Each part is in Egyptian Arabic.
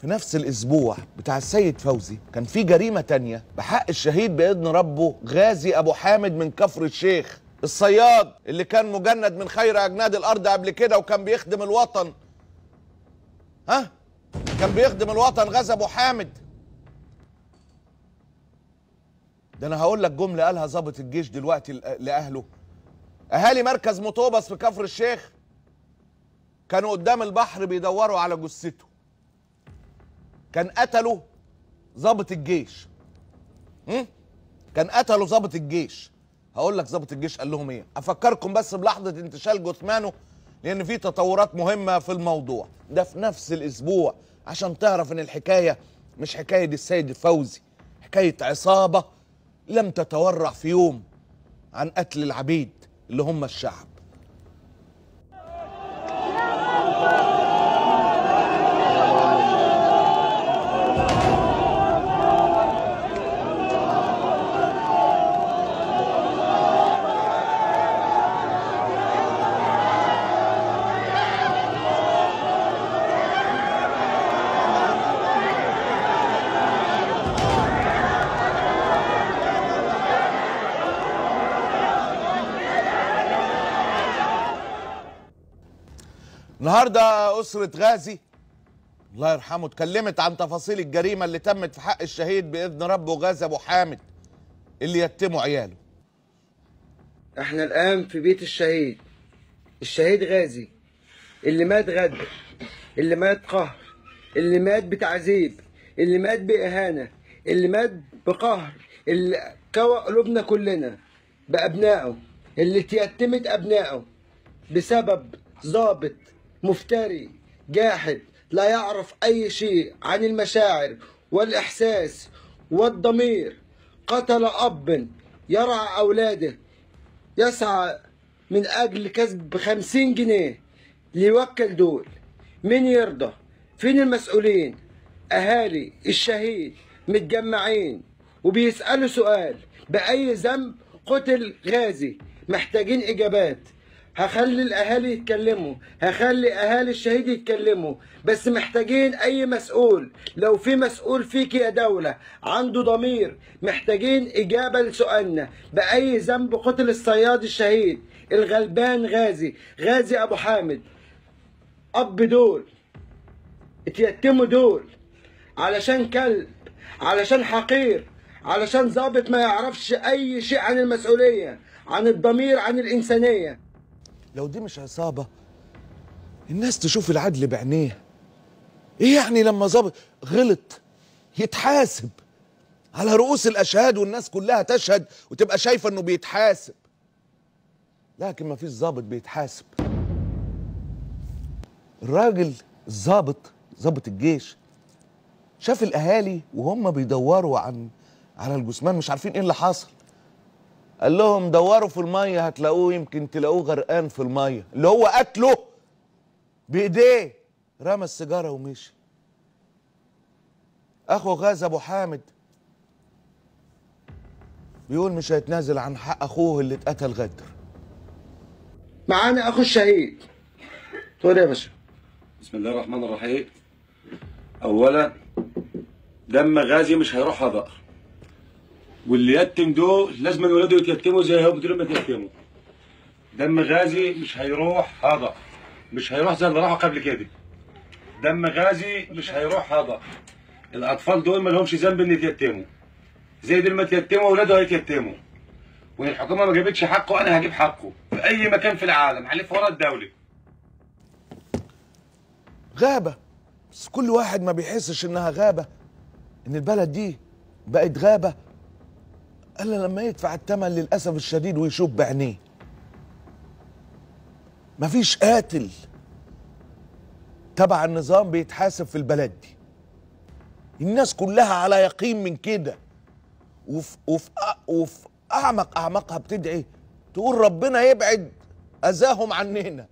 في نفس الاسبوع بتاع السيد فوزي كان في جريمه تانية بحق الشهيد باذن ربه غازي ابو حامد من كفر الشيخ الصياد اللي كان مجند من خير اجناد الارض قبل كده وكان بيخدم الوطن ها كان بيخدم الوطن غازي ابو حامد ده انا هقول لك جمله قالها ضابط الجيش دلوقتي لأ- لاهله اهالي مركز مطوبس في كفر الشيخ كانوا قدام البحر بيدوروا على جثته كان قتلوا ضابط الجيش هم؟ كان قتلوا ضابط الجيش هقول لك ضابط الجيش قال لهم ايه افكركم بس بلحظه انتشال جثمانه لان في تطورات مهمه في الموضوع ده في نفس الاسبوع عشان تعرف ان الحكايه مش حكايه السيد فوزي حكايه عصابه لم تتورع في يوم عن قتل العبيد اللي هم الشعب النهارده أسرة غازي الله يرحمه اتكلمت عن تفاصيل الجريمة اللي تمت في حق الشهيد بإذن ربه غازي أبو حامد اللي يتموا عياله احنا الان في بيت الشهيد الشهيد غازي اللي مات غدر اللي مات قهر اللي مات بتعذيب اللي مات بإهانة اللي مات بقهر اللي كوى قلوبنا كلنا بأبنائه اللي تيتمت أبنائه بسبب ضابط مفتري جاحد لا يعرف أي شيء عن المشاعر والإحساس والضمير قتل أب يرعى أولاده يسعى من أجل كسب خمسين جنيه ليوكل دول مين يرضى فين المسؤولين أهالي الشهيد متجمعين وبيسألوا سؤال بأي ذنب قتل غازي محتاجين إجابات هخلي الأهالي يتكلموا هخلي أهالي الشهيد يتكلموا بس محتاجين أي مسؤول لو في مسؤول فيك يا دولة عنده ضمير محتاجين إجابة لسؤالنا بأي ذنب قتل الصياد الشهيد الغلبان غازي غازي أبو حامد أب دول اتيتموا دول علشان كلب علشان حقير علشان ضابط ما يعرفش أي شيء عن المسؤولية عن الضمير عن الإنسانية لو دي مش عصابة الناس تشوف العدل بعينيها ايه يعني لما ظابط غلط يتحاسب على رؤوس الاشهاد والناس كلها تشهد وتبقى شايفه انه بيتحاسب لكن ما فيش ظابط بيتحاسب الراجل الظابط ظابط الجيش شاف الاهالي وهم بيدوروا عن على الجثمان مش عارفين ايه اللي حصل قال لهم دوروا في الميه هتلاقوه يمكن تلاقوه غرقان في الميه اللي هو قتله بايديه رمى السيجاره ومشي اخو غاز ابو حامد بيقول مش هيتنازل عن حق اخوه اللي اتقتل غدر معانا أخو الشهيد تقول يا باشا بسم الله الرحمن الرحيم اولا دم غازي مش هيروح هدر واللي يتم دول لازم ولاده يتيتموا زي هو بدون ما يتيتموا دم غازي مش هيروح هدر مش هيروح زي اللي راحوا قبل كده دم غازي مش هيروح هدر الاطفال دول ما لهمش ذنب ان يتيتموا زي دول ما يتيتموا ولاده هيتيتموا وان الحكومه ما جابتش حقه انا هجيب حقه في اي مكان في العالم هلف ورا الدوله غابه بس كل واحد ما بيحسش انها غابه ان البلد دي بقت غابه الا لما يدفع الثمن للاسف الشديد ويشوف بعينيه مفيش قاتل تبع النظام بيتحاسب في البلد دي الناس كلها على يقين من كده وفي وفي أ- وفي اعمق اعمقها بتدعي تقول ربنا يبعد اذاهم عننا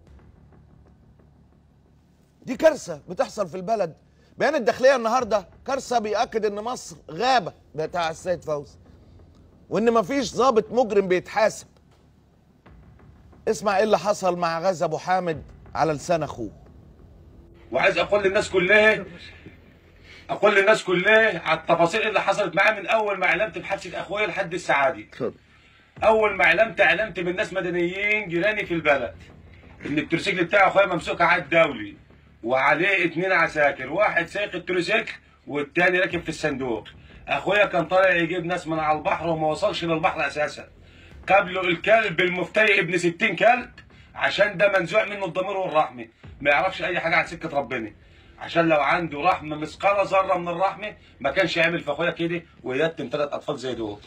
دي كارثه بتحصل في البلد بيان الداخليه النهارده كارثه بيأكد ان مصر غابه بتاع السيد فوزي وان مفيش ضابط مجرم بيتحاسب اسمع ايه اللي حصل مع غازي ابو حامد على لسان اخوه وعايز اقول للناس كلها اقول للناس كلها على التفاصيل اللي حصلت معاه من اول ما علمت بحادثه اخويا لحد الساعه دي اتفضل اول ما علمت علمت من ناس مدنيين جيراني في البلد ان التروسيكل بتاع اخويا ممسوك عاد دولي وعليه اتنين عساكر واحد سايق التروسيكل والتاني راكب في الصندوق اخويا كان طالع يجيب ناس من على البحر وما وصلش للبحر اساسا قابله الكلب المفتري ابن 60 كلب عشان ده منزوع منه الضمير والرحمه ما يعرفش اي حاجه عن سكه ربنا عشان لو عنده رحمه مثقال ذره من الرحمه ما كانش يعمل في اخويا كده ويتم ثلاث اطفال زي دول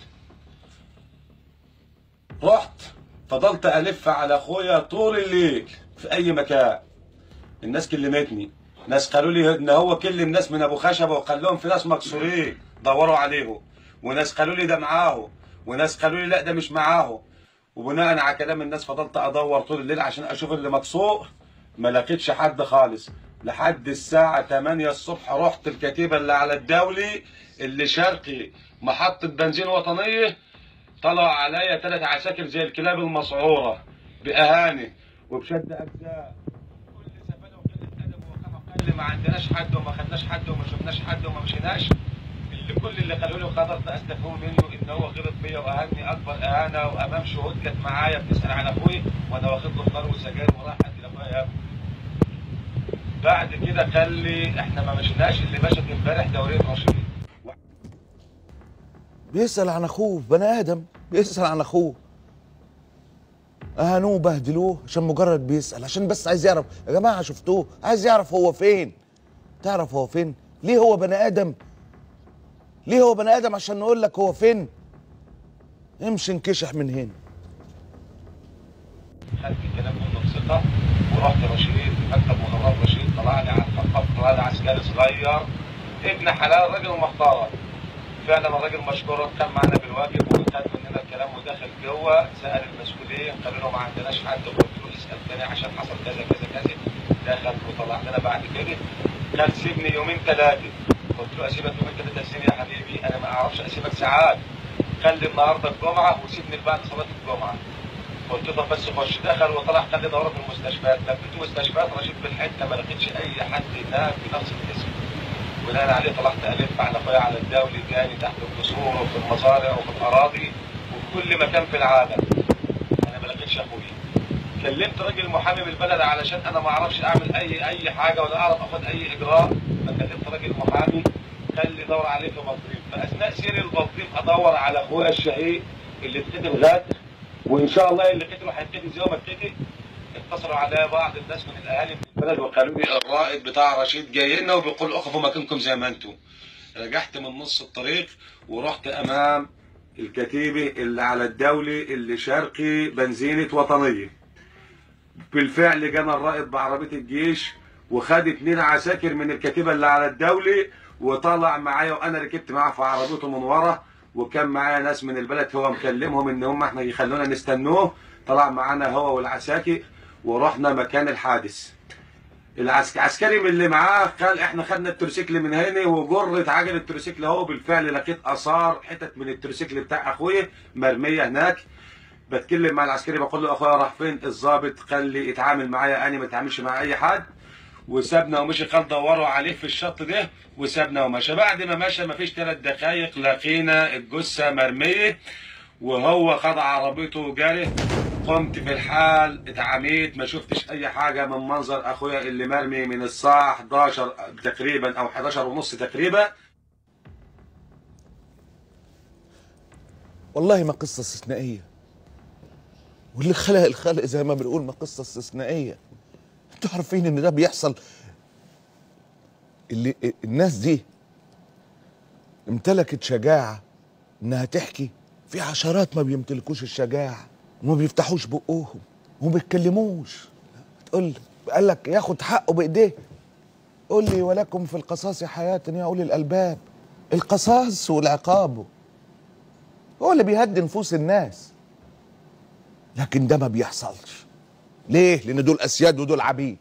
رحت فضلت الف على اخويا طول الليل في اي مكان الناس كلمتني ناس قالوا لي ان هو كلم ناس من ابو خشبه وقال لهم في ناس مكسورين دوروا عليه وناس قالوا لي ده معاه وناس قالوا لي لا ده مش معاه وبناء على كلام الناس فضلت ادور طول الليل عشان اشوف اللي مكسور ما لقيتش حد خالص لحد الساعة 8 الصبح رحت الكتيبة اللي على الدولي اللي شرقي محطة بنزين وطنية طلع عليا ثلاث عساكر زي الكلاب المسعورة بأهاني وبشد أجزاء كل سفالة وقلة أدب وقامة قال ما عندناش حد وما خدناش حد وما شفناش حد وما مشيناش اللي كل اللي قالوا لي وقدرت استفهم منه ان هو غلط بيا واهاني اكبر اهانه وامام شهود كانت معايا بتسال على اخوي وانا واخد له فطار وسجاير ورايح ادي لاخويا يا ابني. بعد كده قال لي احنا ما مشيناش اللي مشت امبارح دورين رشيد بيسأل عن اخوه بني ادم بيسأل عن اخوه اهانوه بهدلوه عشان مجرد بيسأل عشان بس عايز يعرف يا جماعة شفتوه عايز يعرف هو فين تعرف هو فين ليه هو بني ادم ليه هو بني ادم عشان نقول لك هو فين امشي انكشح من هنا خدت كلام منه بثقه ورحت رشيد مكتب مخابرات رشيد طلع لي على الخطاب طلع لي عسكري صغير ابن حلال راجل محترم فعلا الراجل مشكور كان معانا بالواجب وخد مننا الكلام ودخل جوه سال المسؤولين قالوا له ما عندناش حد قلت له اسال تاني عشان حصل كذا كذا كذا دخل وطلع لنا بعد كده قال سيبني يومين ثلاثه قلت له اسيبك يومين ثلاثه ازاي يا حبيبي انا ما اعرفش اسيبك ساعات خلي النهارده الجمعه وسيبني بعد صلاه الجمعه قلت له بس خش دخل وطلع خلي دوره في المستشفيات لفيت مستشفيات رشيد بالحته ما لقيتش اي حد هناك بنفس الاسم بناء عليه طلعت الف على اخويا على الدولي تاني تحت القصور وفي المزارع وفي الاراضي وفي كل مكان في العالم انا ما لقيتش اخويا كلمت راجل محامي بالبلد علشان انا ما اعرفش اعمل اي اي حاجه ولا اعرف اخد اي اجراء فكلمت راجل محامي قال لي دور عليه في بلطيم فاثناء سيري البلطيم ادور على اخويا الشهيد اللي اتقتل غد وان شاء الله اللي قتله هيتقتل زي ما اتقتل اتصلوا على بعض الناس من الاهالي من البلد وقالوا لي الرائد بتاع رشيد جاي لنا وبيقول اقفوا مكانكم زي ما انتم رجعت من نص الطريق ورحت امام الكتيبه اللي على الدولي اللي شرقي بنزينه وطنيه بالفعل جانا الرائد بعربيه الجيش وخد اتنين عساكر من الكتيبه اللي على الدولي وطلع معايا وانا ركبت معاه في عربيته من ورا وكان معايا ناس من البلد هو مكلمهم ان هم احنا يخلونا نستنوه طلع معانا هو والعساكر ورحنا مكان الحادث العسكري من اللي معاه قال احنا خدنا التروسيكل من هنا وجرت عجل التروسيكل اهو بالفعل لقيت اثار حتت من التروسيكل بتاع اخويا مرميه هناك بتكلم مع العسكري بقول له اخويا راح فين الضابط قال لي اتعامل معايا انا ما اتعاملش مع اي حد وسابنا ومشي قال دوروا عليه في الشط ده وسابنا ومشى بعد ما مشى ما فيش ثلاث دقايق لقينا الجثه مرميه وهو خد عربيته وجري قمت في الحال اتعميت ما شفتش اي حاجه من منظر اخويا اللي مرمي من الساعه 11 تقريبا او 11 ونص تقريبا والله ما قصة استثنائية واللي خلق الخلق زي ما بنقول ما قصة استثنائية انتوا عارفين ان ده بيحصل اللي الناس دي امتلكت شجاعة انها تحكي في عشرات ما بيمتلكوش الشجاعة وما بيفتحوش بقهم وما بيتكلموش تقول قال لك ياخد حقه بايديه قول لي ولكم في القصاص حياة يا اولي الالباب القصاص والعقاب هو اللي بيهدي نفوس الناس لكن ده ما بيحصلش ليه لان دول اسياد ودول عبيد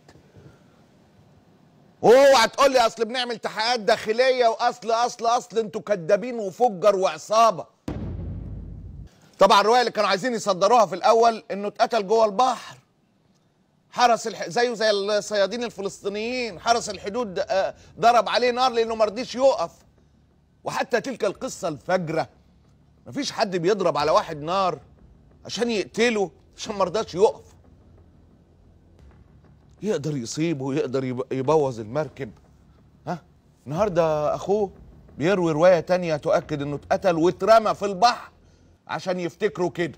اوعى تقول لي اصل بنعمل تحقيقات داخليه واصل اصل اصل انتوا كدابين وفجر وعصابه طبعا الروايه اللي كانوا عايزين يصدروها في الاول انه اتقتل جوه البحر حرس الح... زيه زي الصيادين الفلسطينيين حرس الحدود آه، ضرب عليه نار لانه ما رضيش يقف وحتى تلك القصه الفجره مفيش حد بيضرب على واحد نار عشان يقتله عشان ما رضاش يقف يقدر يصيبه ويقدر يب- يبوظ المركب ها النهارده اخوه بيروي روايه تانية تؤكد انه اتقتل واترمى في البحر عشان يفتكروا كده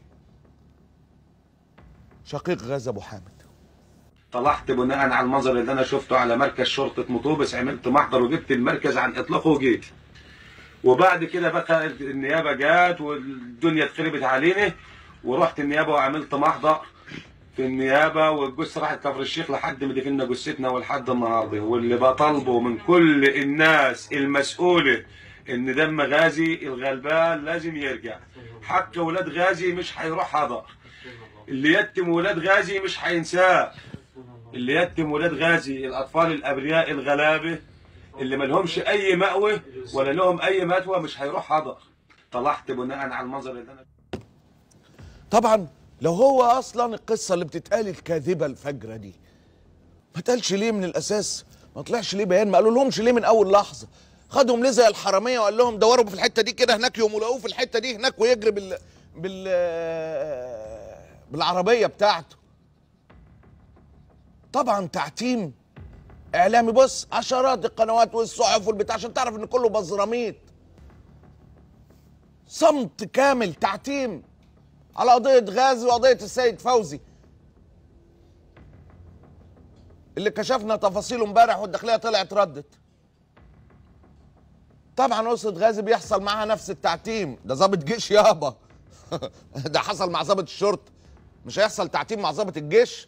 شقيق غازي ابو حامد طلعت بناء على المنظر اللي انا شفته على مركز شرطه مطوبس عملت محضر وجبت المركز عن اطلاقه وجيت وبعد كده بقى النيابه جات والدنيا اتخربت علينا ورحت النيابه وعملت محضر في النيابه والجثه راحت كفر الشيخ لحد ما دفنا جثتنا ولحد النهارده واللي بطالبه من كل الناس المسؤوله ان دم غازي الغلبان لازم يرجع حق ولاد غازي مش هيروح هدر اللي يتم ولاد غازي مش هينساه اللي يتم ولاد غازي الاطفال الابرياء الغلابه اللي ما لهمش اي مأوى ولا لهم اي مأوى مش هيروح حضر طلعت بناء على المنظر اللي انا طبعا لو هو اصلا القصه اللي بتتقال الكاذبه الفجره دي ما تقالش ليه من الاساس ما طلعش ليه بيان ما قالوا لهمش ليه من اول لحظه خدهم ليه زي الحراميه وقال لهم دوروا في الحته دي كده هناك يقوموا لقوه في الحته دي هناك ويجري بال بال بالعربيه بتاعته طبعا تعتيم اعلامي بص عشرات القنوات والصحف والبتاع عشان تعرف ان كله بزراميط صمت كامل تعتيم على قضية غازي وقضية السيد فوزي اللي كشفنا تفاصيله امبارح والداخلية طلعت ردت طبعا أسرة غازي بيحصل معاها نفس التعتيم ده ضابط جيش يابا ده حصل مع ضابط الشرطة مش هيحصل تعتيم مع ضابط الجيش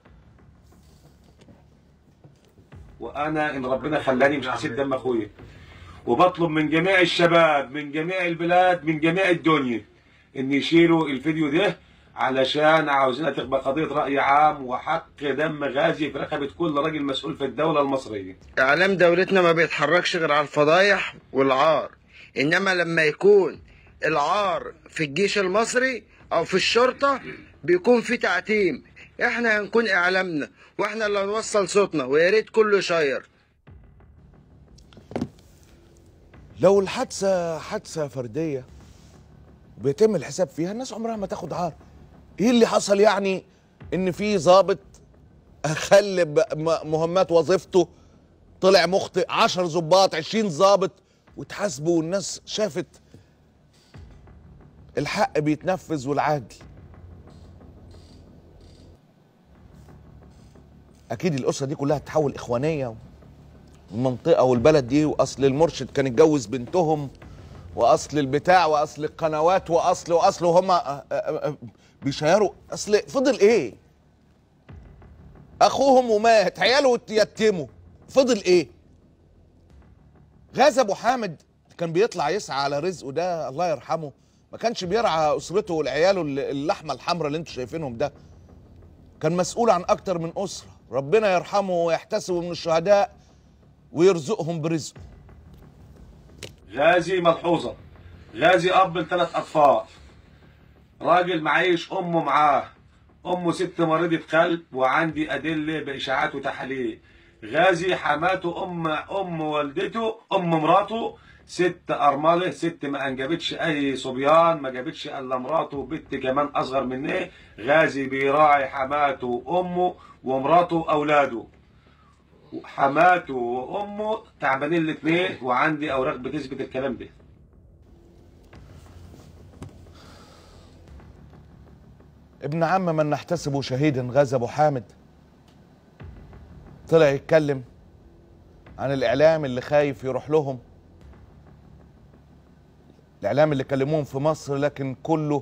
وانا ان ربنا خلاني مش هسيب دم اخويا وبطلب من جميع الشباب من جميع البلاد من جميع الدنيا ان يشيلوا الفيديو ده علشان عاوزينها تبقى قضيه راي عام وحق دم غازي في رقبه كل راجل مسؤول في الدوله المصريه اعلام دولتنا ما بيتحركش غير على الفضايح والعار انما لما يكون العار في الجيش المصري او في الشرطة بيكون في تعتيم احنا هنكون اعلامنا واحنا اللي هنوصل صوتنا ويا ريت كله يشير لو الحادثة حادثة فردية بيتم الحساب فيها الناس عمرها ما تاخد عار ايه اللي حصل يعني ان في ضابط خل ب- م- مهمات وظيفته طلع مخطئ 10 ضباط 20 ضابط وتحاسبوا والناس شافت الحق بيتنفذ والعدل اكيد الاسره دي كلها تتحول اخوانيه المنطقه والبلد دي واصل المرشد كان اتجوز بنتهم واصل البتاع واصل القنوات واصل واصل وهم بيشيروا اصل فضل ايه اخوهم ومات عياله يتيموا فضل ايه غازي ابو حامد كان بيطلع يسعى على رزقه ده الله يرحمه ما كانش بيرعى اسرته والعياله اللي- اللحمه الحمراء اللي انتوا شايفينهم ده كان مسؤول عن اكتر من اسره ربنا يرحمه ويحتسبه من الشهداء ويرزقهم برزقه غازي ملحوظه غازي اب لثلاث اطفال راجل معيش امه معاه امه ست مريضة قلب وعندي ادله باشاعات وتحاليل غازي حماته ام ام والدته ام مراته ست ارمله ست ما انجبتش اي صبيان ما جابتش الا مراته وبنت كمان اصغر منه غازي بيراعي حماته وامه ومراته واولاده حماته وامه تعبانين الاثنين وعندي اوراق بتثبت الكلام ده ابن عم من نحتسبه شهيدا غازي ابو حامد طلع يتكلم عن الاعلام اللي خايف يروح لهم الاعلام اللي كلموهم في مصر لكن كله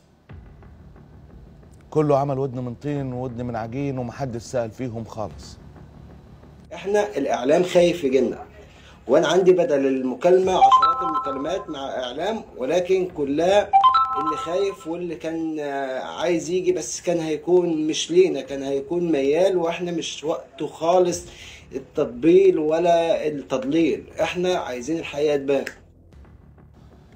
كله عمل ودن من طين وودن من عجين ومحدش سأل فيهم خالص احنا الاعلام خايف يجينا وانا عندي بدل المكالمه عشرات المكالمات مع اعلام ولكن كلها اللي خايف واللي كان آه، عايز يجي بس كان هيكون مش لينا كان هيكون ميال واحنا مش وقته خالص التطبيل ولا التضليل احنا عايزين الحقيقه تبان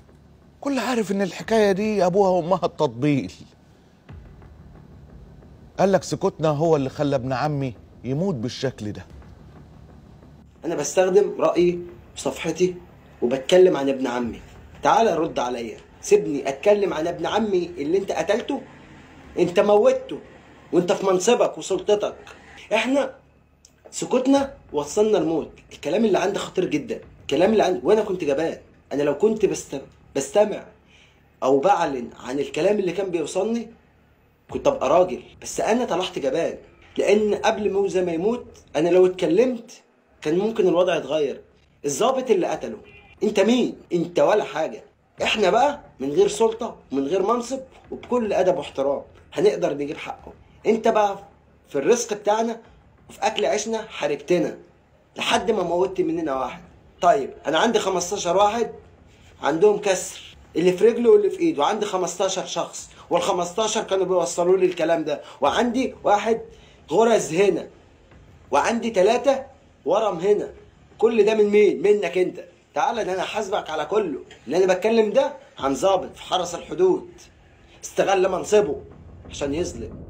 كل عارف ان الحكايه دي ابوها وامها التطبيل قال لك سكوتنا هو اللي خلى ابن عمي يموت بالشكل ده انا بستخدم رايي وصفحتي وبتكلم عن ابن عمي تعال رد عليا سيبني اتكلم عن ابن عمي اللي انت قتلته انت موتته وانت في منصبك وسلطتك احنا سكوتنا وصلنا الموت الكلام اللي عندي خطير جدا الكلام اللي عندي وانا كنت جبان انا لو كنت بست... بستمع او بعلن عن الكلام اللي كان بيوصلني كنت ابقى راجل بس انا طلعت جبان لان قبل موزة ما يموت انا لو اتكلمت كان ممكن الوضع يتغير الضابط اللي قتله انت مين انت ولا حاجه احنا بقى من غير سلطه ومن غير منصب وبكل ادب واحترام هنقدر نجيب حقه انت بقى في الرزق بتاعنا وفي اكل عيشنا حاربتنا لحد ما موتت مننا واحد طيب انا عندي 15 واحد عندهم كسر اللي في رجله واللي في ايده عندي 15 شخص وال 15 كانوا بيوصلوا لي الكلام ده وعندي واحد غرز هنا وعندي ثلاثة ورم هنا كل ده من مين؟ منك انت تعالى ده انا حاسبك على كله اللي انا بتكلم ده عن ضابط في حرس الحدود استغل منصبه عشان يظلم